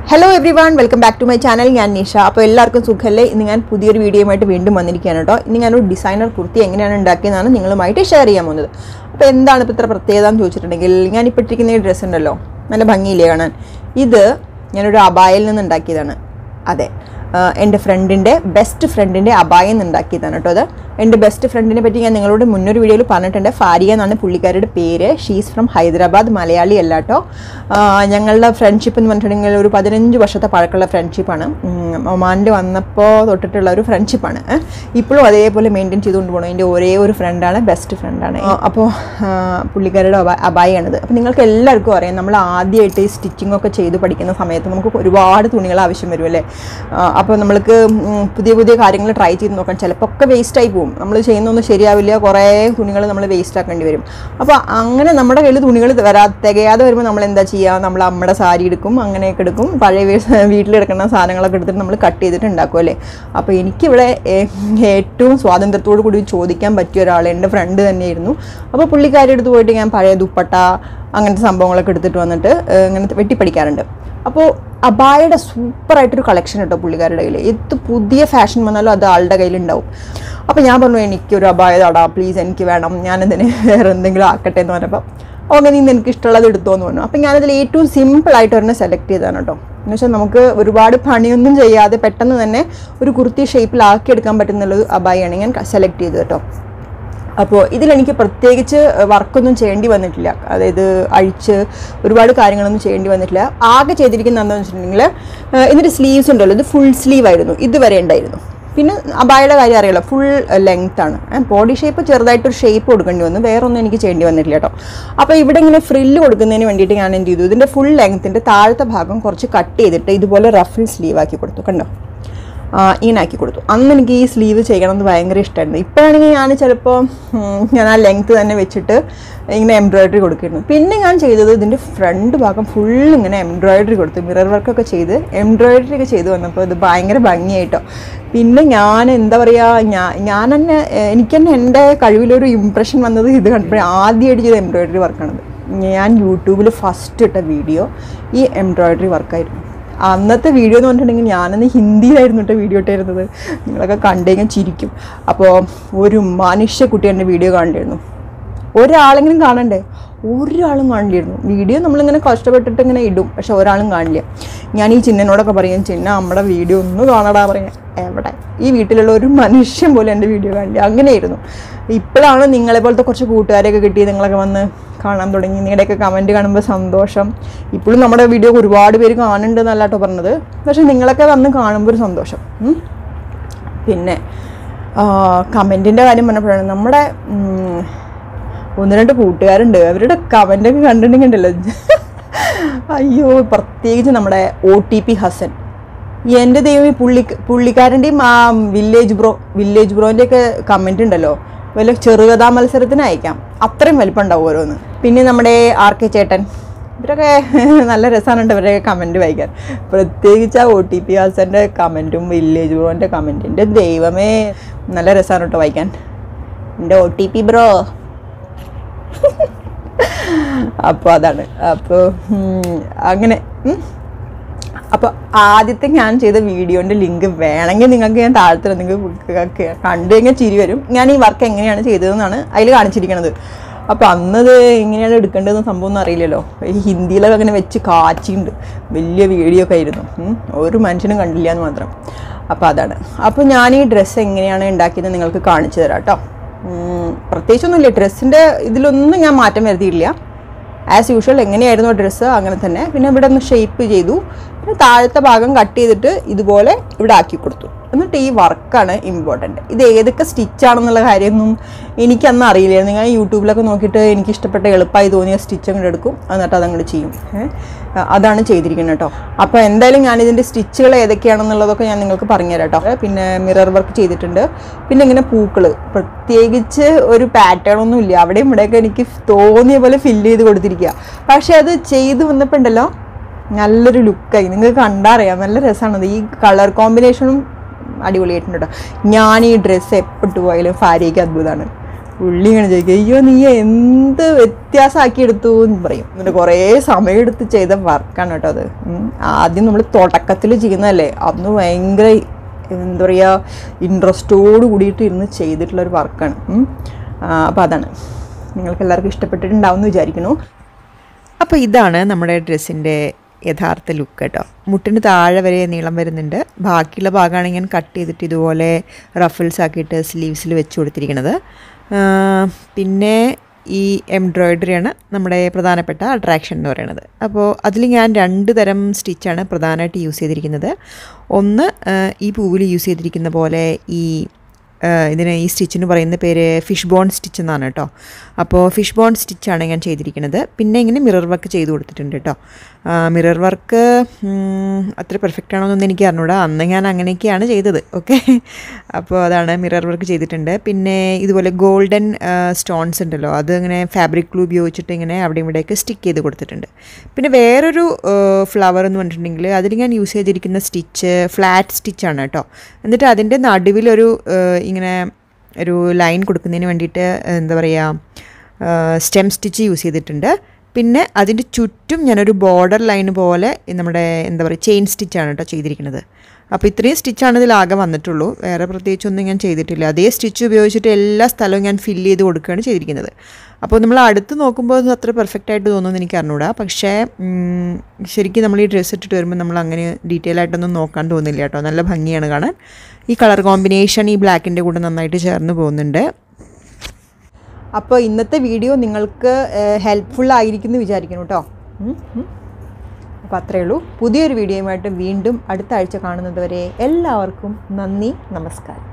Hello everyone welcome back to my channel ഞാൻ നിഷ അപ്പോൾ എല്ലാവർക്കും സുഖമല്ലേ ഇന്ന് ഞാൻ പുതിയൊരു വീഡിയോയുമായിട്ട് വീണ്ടും വന്നിരിക്കുകയാണ് കേട്ടോ ഇന്ന് ഞാനൊരു ഡിസൈനർ കുർത്തി എങ്ങനെയാണ് ഉണ്ടാക്കിയതെന്നാണ് നിങ്ങളുമായിട്ട് ഷെയർ ചെയ്യാൻ പോകുന്നത് അപ്പോൾ എന്താണ് ഇപ്പോൾ ഇത്ര പ്രത്യേകത എന്ന് ചോദിച്ചിട്ടുണ്ടെങ്കിൽ ഞാനിപ്പോൾ ഇട്ടിരിക്കുന്ന ഈ ഡ്രസ്സ് ഉണ്ടല്ലോ നല്ല ഭംഗിയില്ലേ കാണാൻ ഇത് ഞാനൊരു അബായിൽ നിന്ന് ഉണ്ടാക്കിയതാണ് അതെ ആഹ് എൻ്റെ ഫ്രണ്ടിൻ്റെ ബെസ്റ്റ് ഫ്രണ്ടിൻ്റെ അബായിൽ നിന്ന് ഉണ്ടാക്കിയതാണ് കേട്ടോ അത് എൻ്റെ ബെസ്റ്റ് ഫ്രണ്ടിനെ പറ്റി ഞാൻ നിങ്ങളോട് മുന്നൊരു വീഡിയോയിൽ പറഞ്ഞിട്ടുണ്ട് ഫാരിയ എന്നാണ് പുള്ളിക്കാരുടെ പേര് ഷീസ് ഫ്രം ഹൈദരാബാദ് മലയാളി അല്ല കേട്ടോ ആഹ് ഞങ്ങളുടെ ഫ്രണ്ട്ഷിപ്പ് എന്ന് പറഞ്ഞിട്ടുണ്ടെങ്കിൽ ഒരു പതിനഞ്ച് വർഷത്തെ പഴക്കമുള്ള ഫ്രണ്ട്ഷിപ്പാണ് ഒമാനിൽ വന്നപ്പോൾ തൊട്ടിട്ടുള്ള ഒരു ഫ്രണ്ട്ഷിപ്പാണ് ഇപ്പോഴും അതേപോലെ മെയിൻറ്റെയിൻ ചെയ്തുകൊണ്ട് പോകണം എൻ്റെ ഒരേ ഒരു ഫ്രണ്ടാണ് ബെസ്റ്റ് ഫ്രണ്ടാണ് അപ്പോൾ പുള്ളിക്കാരുടെ അബ അബായാണിത് അപ്പോൾ നിങ്ങൾക്ക് എല്ലാവർക്കും അറിയാം നമ്മൾ ആദ്യമായിട്ട് ഈ സ്റ്റിച്ചിങ് ഒക്കെ ചെയ്ത് പഠിക്കുന്ന സമയത്ത് നമുക്ക് ഒരുപാട് തുണികൾ ആവശ്യം വരും അല്ലേ അപ്പോൾ നമ്മൾക്ക് ഉം, പുതിയ പുതിയ കാര്യങ്ങൾ ട്രൈ ചെയ്ത് നോക്കാം ചിലപ്പോൾ ഒക്കെ വേസ്റ്റ് ആയി പോകും നമ്മൾ ചെയ്യുന്നൊന്നും ശരിയാവില്ല കുറേ തുണികൾ നമ്മൾ വേസ്റ്റ് ആക്കേണ്ടി വരും അപ്പോൾ അങ്ങനെ നമ്മുടെ കയ്യിൽ തുണികൾ വരാ തികയാതെ വരുമ്പോൾ നമ്മൾ എന്താ ചെയ്യുക നമ്മൾ നമ്മുടെ സാരി എടുക്കും അങ്ങനെയൊക്കെ എടുക്കും പഴയ വീ- വീട്ടിൽ കിടക്കുന്ന സാധനങ്ങളൊക്കെ എടുത്തിട്ട് നമ്മൾ കട്ട് ചെയ്തിട്ട് ഉണ്ടാക്കും അല്ലേ അപ്പോൾ എനിക്കിവിടെ ഏ- ഏറ്റവും സ്വാതന്ത്ര്യത്തോടു കൂടി ചോദിക്കാൻ പറ്റിയ ഒരാൾ എൻ്റെ ഫ്രണ്ട് തന്നെയായിരുന്നു അപ്പോൾ പുള്ളിക്കാരി എടുത്ത് പോയിട്ട് ഞാൻ പഴയ ദുപ്പട്ട അങ്ങനത്തെ സംഭവങ്ങളൊക്കെ എടുത്തിട്ട് വന്നിട്ട് ഏ, ഇങ്ങനെ വെട്ടിപ്പടിക്കാറുണ്ട് അപ്പോൾ അബായയുടെ സൂപ്പറായിട്ടൊരു കളക്ഷൻ കേട്ടോ പുള്ളിക്കാരുടെ കയ്യിൽ എന്ത് പുതിയ ഫാഷൻ വന്നാലും അത് ആളുടെ കയ്യിലുണ്ടാവും അപ്പോൾ ഞാൻ പറഞ്ഞു എനിക്കൊരു അബായ തടാ പ്ലീസ് എനിക്ക് വേണം ഞാനതിന് വേറെ എന്തെങ്കിലും ആക്കട്ടെ എന്ന് പറഞ്ഞപ്പോൾ അങ്ങനെ നീ നിനക്ക് ഇഷ്ടമുള്ളത് എടുത്തോ എന്ന് പറഞ്ഞു അപ്പോൾ ഞാനതിൽ ഏറ്റവും സിമ്പിളായിട്ട് ഒരെണ്ണം സെലക്ട് ചെയ്തതാണ് കേട്ടോ എന്ന് വെച്ചാൽ നമുക്ക് ഒരുപാട് പണിയൊന്നും ചെയ്യാതെ പെട്ടെന്ന് തന്നെ ഒരു കുർത്തി ഷേപ്പിലാക്കിയെടുക്കാൻ പറ്റുന്നുള്ളൊരു അബായാണ് ഞാൻ സെലക്ട് ചെയ്തത് കേട്ടോ അപ്പോൾ ഇതിലെനിക്ക് പ്രത്യേകിച്ച് വർക്കൊന്നും ചെയ്യേണ്ടി വന്നിട്ടില്ല അതായത് അഴിച്ച് ഒരുപാട് കാര്യങ്ങളൊന്നും ചെയ്യേണ്ടി വന്നിട്ടില്ല ആകെ ചെയ്തിരിക്കുന്ന എന്താണെന്ന് വെച്ചിട്ടുണ്ടെങ്കിൽ ഏഹ് ഇതിൻ്റെ സ്ലീവ്സ് ഉണ്ടല്ലോ ഇത് ഫുൾ സ്ലീവ് ആയിരുന്നു ഇതുവരെ ഉണ്ടായിരുന്നു പിന്നെ അബായയുടെ കാര്യം അറിയാലോ ഫുൾ ലെങ്ത് ആണ് ബോഡി ഷേപ്പ് ചെറുതായിട്ടൊരു ഷേപ്പ് കൊടുക്കേണ്ടി വന്നു വേറെ ഒന്നും എനിക്ക് ചെയ്യേണ്ടി വന്നിട്ടില്ല കേട്ടോ അപ്പോൾ ഇവിടെ ഇങ്ങനെ ഫ്രില്ല് കൊടുക്കുന്നതിന് വേണ്ടിയിട്ട് ഞാൻ എന്ത് ചെയ്തു ഇതിൻ്റെ ഫുൾ ലെങ്ത്തിൻ്റെ താഴത്തെ ഭാഗം കുറച്ച് കട്ട് ചെയ്തിട്ട് ഇതുപോലെ റഫിൾ സ്ലീവ് ആക്കി കൊടുത്തു കണ്ടോ ആ, ഇങ്ങനെ ആക്കി കൊടുത്തു അന്ന് എനിക്ക് ഈ സ്ലീവ് ചെയ്യണം എന്ന് ഭയങ്കര ഇഷ്ടമായിരുന്നു ഇപ്പോഴാണെങ്കിൽ ഞാൻ ചിലപ്പോൾ ഉം, ഞാൻ ആ ലെങ്ത് തന്നെ വെച്ചിട്ട് ഇങ്ങനെ എംബ്രോയിഡറി കൊടുക്കുന്നു പിന്നെ ഞാൻ ചെയ്തത് ഇതിൻ്റെ ഫ്രണ്ട് ഭാഗം ഫുൾ ഇങ്ങനെ എംബ്രോയിഡറി കൊടുത്തു മിറർ വർക്കൊക്കെ ചെയ്ത് എംബ്രോയിഡറി ഒക്കെ ചെയ്ത് വന്നപ്പോൾ ഇത് ഭയങ്കര ഭംഗിയായിട്ടോ പിന്നെ ഞാൻ എന്താ പറയുക ഞാൻ ഞാൻ തന്നെ ഏഹ്, എനിക്ക് തന്നെ എൻ്റെ കഴിവിലൊരു ഇമ്പ്രഷൻ വന്നത് ഇത് കണ്ടപ്പോഴേ ആദ്യമായിട്ട് ചെയ്ത എംബ്രോയിഡറി വർക്കാണത് ഞാൻ യൂട്യൂബിൽ ഫസ്റ്റ് ഇട്ട വീഡിയോ ഈ എംബ്രോയിഡറി വർക്കായിരുന്നു അന്നത്തെ വീഡിയോ എന്ന് പറഞ്ഞിട്ടുണ്ടെങ്കിൽ ഞാനന്ന് ഹിന്ദിയിലായിരുന്നു കേട്ടോ വീഡിയോ ഇട്ടായിരുന്നത് നിങ്ങളൊക്കെ കണ്ടു കഴിഞ്ഞാൽ ചിരിക്കും അപ്പോൾ ഒരു മനുഷ്യ കുട്ടി എൻ്റെ വീഡിയോ കണ്ടിരുന്നു ഒരാളെങ്കിലും കാണണ്ടേ ഒരാളും കാണില്ലായിരുന്നു വീഡിയോ നമ്മളിങ്ങനെ കഷ്ടപ്പെട്ടിട്ട് ഇങ്ങനെ ഇടും പക്ഷെ ഒരാളും കാണില്ല ഞാൻ ഈ ചിന്നനോടൊക്കെ പറയും ചിന്ന നമ്മുടെ വീഡിയോ ഒന്ന് കാണടാ പറയാം എവിടെ ഈ വീട്ടിലുള്ള ഒരു മനുഷ്യൻ പോലും എൻ്റെ വീഡിയോ കാണില്ല അങ്ങനെയായിരുന്നു ഇപ്പോഴാണ് നിങ്ങളെ പോലത്തെ കുറച്ച് കൂട്ടുകാരെയൊക്കെ കിട്ടി നിങ്ങളൊക്കെ വന്ന് കാണാൻ തുടങ്ങി നിങ്ങളുടെയൊക്കെ കമൻറ്റ് കാണുമ്പോൾ സന്തോഷം ഇപ്പോഴും നമ്മുടെ വീഡിയോ ഒരുപാട് പേര് കാണുന്നുണ്ട് എന്നല്ല കേട്ടോ പറഞ്ഞത് പക്ഷെ നിങ്ങളൊക്കെ വന്ന് കാണുമ്പോൾ ഒരു സന്തോഷം ഉം. പിന്നെ കമൻറ്റിൻ്റെ കാര്യം പറഞ്ഞപ്പോഴാണ് നമ്മുടെ ഉം, ഒന്ന് രണ്ട് കൂട്ടുകാരുണ്ട് അവരുടെ കമൻ്റൊക്കെ കണ്ടിട്ടുണ്ടെങ്കിൽ ഉണ്ടല്ലോ അയ്യോ പ്രത്യേകിച്ച് നമ്മുടെ ഒ ടി പി ഹസൻ എൻ്റെ ദൈവം ഈ പുള്ളി പുള്ളിക്കാരൻ്റെയും ആ വില്ലേജ് ബ്രോ വില്ലേജ് ബ്രോൻ്റെയൊക്കെ കമൻറ്റ് ഉണ്ടല്ലോ വല്ല ചെറുകഥാ മത്സരത്തിന് അയക്കാം അത്രയും വലിപ്പം ഉണ്ടാവും ഓരോന്ന് പിന്നെ നമ്മുടെ ആർ കെ ചേട്ടൻ ഇവരൊക്കെ നല്ല രസമാണ് കേട്ടോ ഇവരുടെ കമൻറ്റ് വായിക്കാൻ പ്രത്യേകിച്ച് ആ ഒ ടി പി ഹസൻ്റെ കമൻറ്റും വില്ലേജ് ബ്രോൻ്റെ കമൻറ്റ് എൻ്റെ ദൈവമേ നല്ല രസമാണ് കേട്ടോ വായിക്കാൻ എൻ്റെ ഒ ടി പി ബ്രോ അപ്പോൾ അതാണ് അപ്പോൾ അങ്ങനെ ഉം. അപ്പോൾ ആദ്യത്തെ ഞാൻ ചെയ്ത വീഡിയോൻ്റെ ലിങ്ക് വേണമെങ്കിൽ നിങ്ങൾക്ക് ഞാൻ താഴത്തിൽ നിങ്ങൾക്ക് കണ്ടു കഴിഞ്ഞാൽ ചിരി വരും ഞാൻ ഈ വർക്ക് എങ്ങനെയാണ് ചെയ്തതെന്നാണ് അതിൽ കാണിച്ചിരിക്കുന്നത് അപ്പോൾ അന്നത് എങ്ങനെയാണ് എടുക്കേണ്ടതെന്ന് സംഭവം ഒന്നും അറിയില്ലല്ലോ ഈ ഹിന്ദിയിലൊക്കെ അങ്ങനെ വെച്ച് കാച്ചിണ്ട് വലിയ വീഡിയോ ഒക്കെ ആയിരുന്നു ഉം. ഒരു മനുഷ്യനും കണ്ടില്ല എന്ന് മാത്രം അപ്പോൾ അതാണ് അപ്പോൾ ഞാൻ ഈ ഡ്രസ്സ് എങ്ങനെയാണ് ഉണ്ടാക്കിയത് നിങ്ങൾക്ക് കാണിച്ചു തരാം കേട്ടോ ഉം, പ്രത്യേകിച്ചൊന്നുമില്ല ഡ്രസ്സിൻ്റെ ഇതിലൊന്നും ഞാൻ മാറ്റം വരുത്തിയിട്ടില്ല ആസ് യൂഷ്വൽ എങ്ങനെയായിരുന്നു ഡ്രസ്സ് അങ്ങനെ തന്നെ പിന്നെ ഇവിടെ ഒന്ന് ഷേപ്പ് ചെയ്തു പിന്നെ താഴത്തെ ഭാഗം കട്ട് ചെയ്തിട്ട് ഇതുപോലെ ഇവിടെ ആക്കി കൊടുത്തു എന്നിട്ട് ഈ വർക്കാണ് ഇമ്പോർട്ടൻറ്റ് ഇത് ഏതൊക്കെ സ്റ്റിച്ചാണെന്നുള്ള കാര്യമൊന്നും എനിക്കന്ന് അറിയില്ലായിരുന്നു ഞാൻ യൂട്യൂബിലൊക്കെ നോക്കിയിട്ട് എനിക്ക് ഇഷ്ടപ്പെട്ട എളുപ്പമായി തോന്നിയ സ്റ്റിച്ച് അങ്ങോട്ട് എടുക്കും എന്നിട്ട് അതങ്ങോട്ട് ചെയ്യും ഏ? അതാണ് ചെയ്തിരിക്കുന്നത് കേട്ടോ അപ്പോൾ എന്തായാലും ഞാൻ ഇതിൻ്റെ സ്റ്റിച്ചുകൾ ഏതൊക്കെയാണെന്നുള്ളതൊക്കെ ഞാൻ നിങ്ങൾക്ക് പറഞ്ഞുതരാം കേട്ടോ പിന്നെ മിറർ വർക്ക് ചെയ്തിട്ടുണ്ട് പിന്നെ ഇങ്ങനെ പൂക്കൾ പ്രത്യേകിച്ച് ഒരു പാറ്റേൺ ഒന്നും ഇല്ല അവിടെയും ഇവിടെയൊക്കെ എനിക്ക് തോന്നിയ പോലെ ഫില്ല് ചെയ്ത് കൊടുത്തിരിക്കുക പക്ഷേ അത് ചെയ്ത് വന്നപ്പോൾ ഉണ്ടല്ലോ നല്ലൊരു ലുക്കായി നിങ്ങൾക്ക് കണ്ടറിയാം നല്ല രസമാണത് ഈ കളർ കോമ്പിനേഷനും അടിപൊളിയായിട്ടുണ്ട് കേട്ടോ ഞാൻ ഈ ഡ്രസ്സ് എപ്പോട്ട് പോയാലും ഫാരിക്ക് അത്ഭുതമാണ് പുള്ളി ഇങ്ങനെ ചോദിക്കും അയ്യോ നീ എന്ത് വ്യത്യാസമാക്കി എടുത്തു എന്ന് പറയും എന്നിട്ട് കുറേ സമയമെടുത്ത് ചെയ്ത വർക്കാണ് കേട്ടോ അത് ഉം. ആദ്യം നമ്മൾ തുടക്കത്തിൽ ചെയ്യുന്നതല്ലേ അന്ന് ഭയങ്കര എന്താ പറയുക ഇൻട്രസ്റ്റോട് കൂടിയിട്ട് ഇരുന്ന് ചെയ്തിട്ടുള്ള ഒരു വർക്കാണ് അപ്പോൾ അതാണ് നിങ്ങൾക്ക് എല്ലാവർക്കും ഇഷ്ടപ്പെട്ടിട്ടുണ്ടാവും എന്ന് വിചാരിക്കുന്നു അപ്പോൾ ഇതാണ് നമ്മുടെ ഡ്രസ്സിൻ്റെ യഥാർത്ഥ ലുക്ക് കേട്ടോ മുട്ടിന് താഴെ വരെ നീളം വരുന്നുണ്ട് ബാക്കിയുള്ള ഭാഗമാണ് ഞാൻ കട്ട് ചെയ്തിട്ട് ഇതുപോലെ റഫിൾസ് ആക്കിയിട്ട് സ്ലീവ്സിൽ വെച്ച് കൊടുത്തിരിക്കുന്നത് ആ, പിന്നെ ഈ എംബ്രോയ്ഡറിയാണ് നമ്മുടെ പ്രധാനപ്പെട്ട അട്രാക്ഷൻ എന്ന് പറയുന്നത് അപ്പോൾ അതിൽ ഞാൻ രണ്ട് തരം സ്റ്റിച്ചാണ് പ്രധാനമായിട്ട് യൂസ് ചെയ്തിരിക്കുന്നത് ഒന്ന് ആ, ഈ പൂവിൽ യൂസ് ചെയ്തിരിക്കുന്ന പോലെ ഈ ആ, ഇതിന് ഈ സ്റ്റിച്ചിന് പറയുന്ന പേര് ഫിഷ് ബോൺ സ്റ്റിച്ച് എന്നാണ് കേട്ടോ അപ്പോൾ ഫിഷ് ബോൺ സ്റ്റിച്ചാണ് ഞാൻ ചെയ്തിരിക്കുന്നത് പിന്നെ ഇങ്ങനെ മിറർ വർക്ക് ചെയ്ത് കൊടുത്തിട്ടുണ്ട് കേട്ടോ മിറർ വർക്ക് അത്ര പെർഫെക്റ്റ് ആണോ എന്നൊന്നും എനിക്ക് അറിഞ്ഞൂടാ അന്ന് ഞാൻ അങ്ങനെയൊക്കെയാണ് ചെയ്തത് ഓക്കെ അപ്പോൾ അതാണ് മിറർ വർക്ക് ചെയ്തിട്ടുണ്ട് പിന്നെ ഇതുപോലെ ഗോൾഡൻ സ്റ്റോൺസ് ഉണ്ടല്ലോ അത് ഇങ്ങനെ ഫാബ്രിക് ഗ്ലൂ ഉപയോഗിച്ചിട്ട് ഇങ്ങനെ അവിടെ ഇവിടെയൊക്കെ സ്റ്റിക്ക് ചെയ്ത് കൊടുത്തിട്ടുണ്ട് പിന്നെ വേറൊരു ഫ്ലവർ എന്ന് പറഞ്ഞിട്ടുണ്ടെങ്കിൽ അതിൽ ഞാൻ യൂസ് ചെയ്തിരിക്കുന്ന സ്റ്റിച്ച് ഫ്ലാറ്റ് സ്റ്റിച്ചാണ് കേട്ടോ എന്നിട്ട് അതിൻ്റെ നടുവിലൊരു ഏഹ്, ഇങ്ങനെ ഒരു ലൈൻ കൊടുക്കുന്നതിന് വേണ്ടിയിട്ട് എന്താ പറയുക സ്റ്റെം സ്റ്റിച്ച് യൂസ് ചെയ്തിട്ടുണ്ട് പിന്നെ അതിൻ്റെ ചുറ്റും ഞാനൊരു ബോർഡർ ലൈൻ പോലെ നമ്മുടെ എന്താ പറയുക ചെയിൻ സ്റ്റിച്ചാണ് കേട്ടോ ചെയ്തിരിക്കുന്നത് അപ്പോൾ ഇത്രയും സ്റ്റിച്ചാണ് ഇതിലാകെ വന്നിട്ടുള്ളൂ വേറെ പ്രത്യേകിച്ചൊന്നും ഞാൻ ചെയ്തിട്ടില്ല അതേ സ്റ്റിച്ച് ഉപയോഗിച്ചിട്ട് എല്ലാ സ്ഥലവും ഞാൻ ഫില്ല് ചെയ്ത് കൊടുക്കുകയാണ് ചെയ്തിരിക്കുന്നത് അപ്പോൾ നമ്മൾ അടുത്ത് നോക്കുമ്പോൾ അത് അത്ര പെർഫെക്റ്റ് ആയിട്ട് തോന്നുമെന്ന് എനിക്ക് അറിഞ്ഞൂടാ പക്ഷേ ഉം, ശരിക്കും നമ്മൾ ഈ ഡ്രസ്സ് ഇട്ടിട്ട് വരുമ്പോൾ നമ്മൾ അങ്ങനെ ഡീറ്റെയിൽ ആയിട്ടൊന്നും നോക്കാൻ തോന്നില്ല കേട്ടോ നല്ല ഭംഗിയാണ് കാണാൻ ഈ കളർ കോമ്പിനേഷൻ ഈ ബ്ലാക്കിൻ്റെ കൂടെ നന്നായിട്ട് ചേർന്ന് പോകുന്നുണ്ട് അപ്പോൾ ഇന്നത്തെ വീഡിയോ നിങ്ങൾക്ക് ഹെൽപ്ഫുൾ ആയിരിക്കും എന്ന് വിചാരിക്കുന്നു കേട്ടോ അപ്പോൾ അത്രയേ ഉള്ളൂ പുതിയൊരു വീഡിയോയുമായിട്ട് വീണ്ടും അടുത്ത ആഴ്ച കാണുന്നത് വരെ എല്ലാവർക്കും നന്ദി നമസ്കാരം